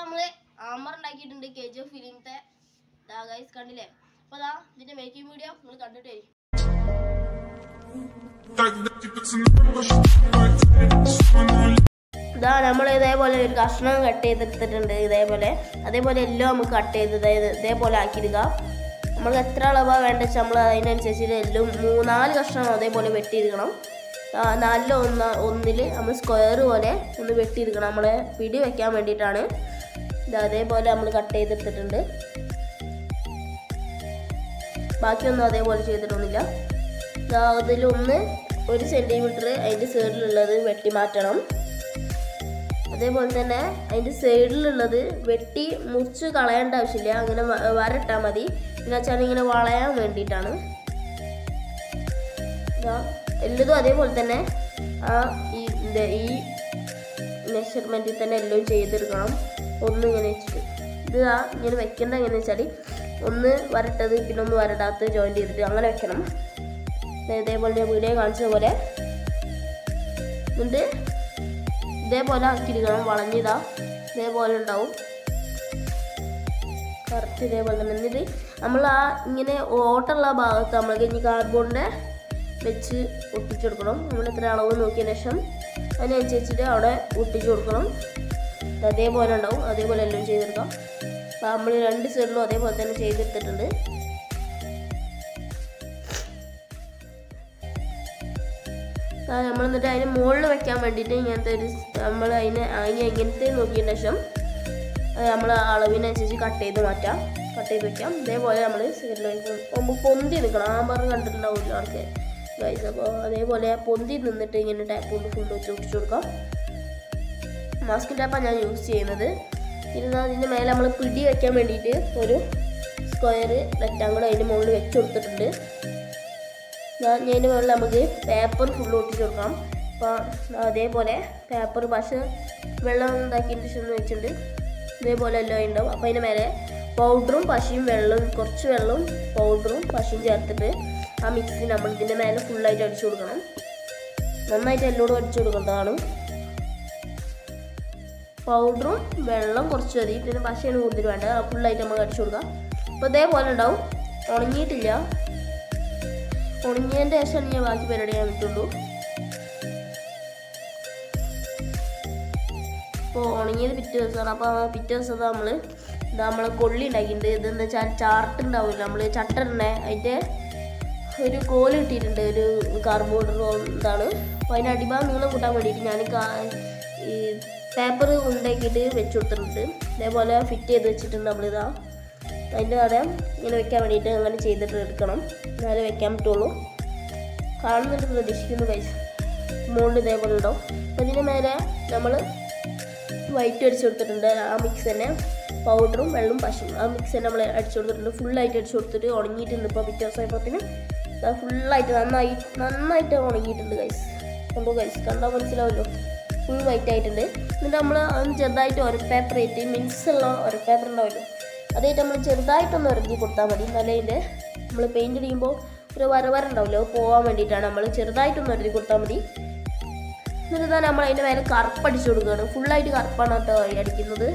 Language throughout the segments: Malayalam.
നമ്മള് ആമർ ഉണ്ടാക്കിയിട്ടുണ്ട് കെ ജി എഫ് ഫിലിമത്തെ ദാ ഗൈസ് കണ്ടില്ലേ അപ്പൊ ദാ ഇതിന്റെ മേക്കിംഗ് വീഡിയോ നിങ്ങൾ കണ്ടിട്ട് വരും ഇതാ നമ്മൾ ഇതേപോലെ ഒരു കഷ്ണം കട്ട് ചെയ്തെടുത്തിട്ടുണ്ട് ഇതേപോലെ അതേപോലെ എല്ലാം നമുക്ക് കട്ട് ചെയ്ത് ഇതായത് ഇതേപോലെ ആക്കിയിടുക നമ്മൾ എത്ര അളവാ വേണ്ട വെച്ചാൽ നമ്മൾ അതിനനുസരിച്ച് എല്ലാം മൂന്നാല് കഷ്ണം അതേപോലെ വെട്ടിയെടുക്കണം ആ, നാലിൽ ഒന്ന് ഒന്നിൽ നമ്മൾ സ്ക്വയർ പോലെ ഒന്ന് വെട്ടിയെടുക്കണം നമ്മളെ പിടി വെക്കാൻ വേണ്ടിയിട്ടാണ് ഇത് അതേപോലെ നമ്മൾ കട്ട് ചെയ്തെടുത്തിട്ടുണ്ട് ബാക്കിയൊന്നും അതേപോലെ ചെയ്തിട്ടൊന്നുമില്ല ദാ അതിലൊന്ന് ഒരു സെൻറ്റിമീറ്റർ അതിൻ്റെ സൈഡിലുള്ളത് വെട്ടി മാറ്റണം അതേപോലെ തന്നെ അതിൻ്റെ സൈഡിലുള്ളത് വെട്ടി മുറിച്ച് കളയേണ്ട ആവശ്യമില്ല അങ്ങനെ വ- വരട്ടാൽ മതി പിന്നെ വെച്ചാൽ ഇങ്ങനെ വളയാൻ വേണ്ടിയിട്ടാണ് ദാ എല്ലതും അതേപോലെ തന്നെ ആ ഈ ഇത് ഈ മെഷർമെൻറ്റിൽ തന്നെ എല്ലാം ചെയ്തെടുക്കണം ഒന്ന് ഇങ്ങനെ വെച്ചിട്ട് ഇത് ആ ഇങ്ങനെ വെക്കേണ്ട എങ്ങനെ വെച്ചാൽ ഒന്ന് വരട്ടത് പിന്നെ ഒന്ന് വരടാത്ത ജോയിൻ ചെയ്തിട്ട് അങ്ങനെ വെക്കണം ദേ ഇതേപോലെ ഞാൻ വീഡിയോ കാണിച്ച പോലെ എന്നിട്ട് ഇതേപോലെ ആക്കിയെടുക്കണം വളഞ്ഞിതാ ഇതേപോലെ ഉണ്ടാവും കറക്റ്റ് ഇതേപോലെ തന്നെ എന്നിട്ട് നമ്മൾ ആ ഇങ്ങനെ ഓട്ടുള്ള ഭാഗത്ത് നമ്മൾ ഇനി കാർഡ്ബോർഡിൻ്റെ വെച്ച് ഒട്ടിച്ചു കൊടുക്കണം നമ്മൾ എത്ര അളവ് നോക്കിയ ശേഷം അതിനനുസരിച്ചിട്ട് അവിടെ ഒട്ടിച്ചു കൊടുക്കണം ഇത് അതേപോലെ ഉണ്ടാവും അതേപോലെ എല്ലാം ചെയ്തെടുക്കാം അപ്പോൾ നമ്മൾ രണ്ട് സൈഡിലും അതേപോലെ തന്നെ ചെയ്തെടുത്തിട്ടുണ്ട് നമ്മൾ എന്നിട്ട് അതിന് മുകളിൽ വെക്കാൻ വേണ്ടിയിട്ട് ഇങ്ങനത്തെ ഒരു നമ്മൾ അതിന് അതിന് എങ്ങനത്തെ നോക്കിയ ശേഷം നമ്മൾ അളവിനനുസരിച്ച് കട്ട് ചെയ്ത് മാറ്റാം കട്ട് ചെയ്ത് വെക്കാം ഇതേപോലെ നമ്മൾ സൈഡിലേക്ക് നമുക്ക് പൊന്തി നിൽക്കണം ആ പറഞ്ഞ് കണ്ടിട്ടുണ്ടാവില്ല ആൾക്ക് ഗൈസ് അപ്പോൾ അതേപോലെ പൊന്തി നിന്നിട്ട് ഇങ്ങനെ ടാപ്പ് കൊണ്ട് ഫുൾ വെച്ച് ഒട്ടിച്ചു കൊടുക്കാം മാസ്ക് ടാപ്പാണ് ഞാൻ യൂസ് ചെയ്യുന്നത് പിന്നെ അതിൻ്റെ മേലെ നമ്മൾ പിടി വെക്കാൻ വേണ്ടിയിട്ട് ഒരു സ്ക്വയർ റെക്റ്റാങ്കിൾ അതിൻ്റെ മുകളിൽ വെച്ച് കൊടുത്തിട്ടുണ്ട് ഞാൻ ഇതിൻ്റെ മുകളിൽ നമുക്ക് പേപ്പർ ഫുൾ ഒട്ടിച്ച് കൊടുക്കാം അപ്പോൾ അതേപോലെ പേപ്പർ പശ വെള്ളം ഉണ്ടാക്കിയതിന് ശേഷം വെച്ചിട്ടുണ്ട് ഇതേപോലെ എല്ലാം ഉണ്ടാവും അപ്പോൾ അതിൻ്റെ മേലെ പൗഡറും പശയും വെള്ളവും കുറച്ച് വെള്ളവും പൗഡറും പശയും ചേർത്തിട്ട് ആ മിക്സി നമ്മൾ ഇതിൻ്റെ മേലെ ഫുള്ളായിട്ട് അടിച്ചു കൊടുക്കണം നന്നായിട്ട് എല്ലോടും അടിച്ചു കൊടുക്കേണ്ടതാണ് പൗഡറും വെള്ളം കുറച്ച് മതി പിന്നെ പശയാണ് കൂടുതൽ വേണ്ടത് ആ ഫുള്ളായിട്ട് നമുക്ക് അടിച്ചു കൊടുക്കാം അപ്പോൾ ഇതേപോലെ ഉണ്ടാവും ഉണങ്ങിയിട്ടില്ല ഉണങ്ങിയതിൻ്റെ ശേഷം ഞാൻ ബാക്കി പരിപാടി ചെയ്യാൻ പറ്റുള്ളൂ അപ്പോൾ ഉണങ്ങിയത് പിറ്റേ ദിവസമാണ് അപ്പോൾ ആ പിറ്റേ ദിവസം നമ്മൾ ഇതാ നമ്മളെ കൊള്ളി ഉണ്ടാക്കിയിട്ടുണ്ട് ഇതെന്താ വെച്ചാൽ ചാർട്ട് ഉണ്ടാവില്ല നമ്മൾ ചട്ടറിനെ അതിൻ്റെ ഒരു കോല് കിട്ടിയിട്ടുണ്ട് ഒരു കാർബോർഡ് ഇതാണ് അപ്പോൾ അതിൻ്റെ അടിഭാഗം നീളം കൂട്ടാൻ വേണ്ടിയിട്ട് ഞാൻ കാ- ഈ പേപ്പർ ഉണ്ടാക്കിയിട്ട് വെച്ച് കൊടുത്തിട്ടുണ്ട് ഇതേപോലെ ഫിറ്റ് ചെയ്ത് വെച്ചിട്ടുണ്ട് നമ്മളിതാ അതിൻ്റെ അവിടെ ഇങ്ങനെ വെക്കാൻ വേണ്ടിയിട്ട് അങ്ങനെ ചെയ്തിട്ട് എടുക്കണം എന്നാലേ വെക്കാൻ പറ്റുള്ളൂ കാണുന്നുണ്ട് പ്രതീക്ഷിക്കുന്നു പൈസ മുകളിൽ ഇതേപോലെ ഉണ്ടാവും അപ്പോൾ ഇതിന് മേലെ നമ്മൾ വൈറ്റ് അടിച്ചു കൊടുത്തിട്ടുണ്ട് ആ മിക്സ് തന്നെ പൗഡറും വെള്ളവും പശയും ആ മിക്സ് തന്നെ നമ്മൾ അടിച്ചു കൊടുത്തിട്ടുണ്ട് ഫുള്ളായിട്ട് അടിച്ചു കൊടുത്തിട്ട് ഉണങ്ങിയിട്ടുണ്ട് ഇപ്പോൾ പിറ്റേ ദിവസമായപ്പോഴത്തേനും ഫുള്ളായിട്ട് നന്നായി നന്നായിട്ട് ഉണങ്ങിയിട്ടുണ്ട് ഗൈസ് കണ്ടോ ഗൈസ് കണ്ടാൽ മനസ്സിലാവുമല്ലോ ഫുൾ വൈറ്റ് ആയിട്ടുണ്ട് എന്നിട്ട് നമ്മൾ അതൊന്ന് ചെറുതായിട്ട് ഒരു പേപ്പർ ആയിട്ട് മിൻസ് ഉള്ള ഒരു പേപ്പർ ഉണ്ടാവുമല്ലോ അതായിട്ട് നമ്മൾ ചെറുതായിട്ടൊന്ന് ഇറങ്ങി കൊടുത്താൽ മതി എന്നാലേ അതിൻ്റെ നമ്മൾ പെയിൻറ് അടിക്കുമ്പോൾ ഒരു വര വര ഉണ്ടാവില്ല അത് പോകാൻ വേണ്ടിയിട്ടാണ് നമ്മൾ ചെറുതായിട്ടൊന്ന് ഇറങ്ങി കൊടുത്താൽ മതി എന്നിട്ട് തന്നെ നമ്മൾ അതിൻ്റെ മേലെ കറുപ്പടിച്ചു കൊടുക്കുകയാണ് ഫുള്ളായിട്ട് കറുപ്പാണ് കേട്ടോ ഈ അടിക്കുന്നത്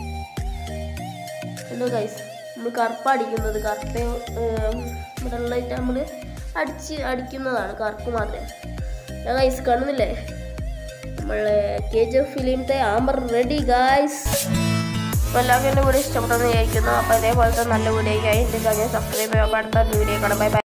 എന്തോ ഗൈസ് നമ്മൾ കറുപ്പ് അടിക്കുന്നത് കറുപ്പ് ഇവിടെ ഉള്ളതായിട്ട് നമ്മൾ അടിച്ച് അടിക്കുന്നതാണ് കറുപ്പ് മാത്രമേ ഞാൻ ഗൈസ് കാണുന്നില്ലേ നമ്മളെ കെ ജി എഫ് ഫിലിമത്തെ ആമ്പർ റെഡി ഗൈസ് അപ്പോൾ എല്ലാവർക്കും എൻ്റെ വീഡിയോ ഇഷ്ടപ്പെട്ടെന്ന് വിചാരിക്കുന്നു അപ്പോൾ ഇതേപോലത്തെ നല്ല വീഡിയോ ആയി എൻ്റെ ചാനൽ സബ്സ്ക്രൈബ് ചെയ്യുക അപ്പോൾ അടുത്ത വീഡിയോ കാണാം ബൈ ബൈ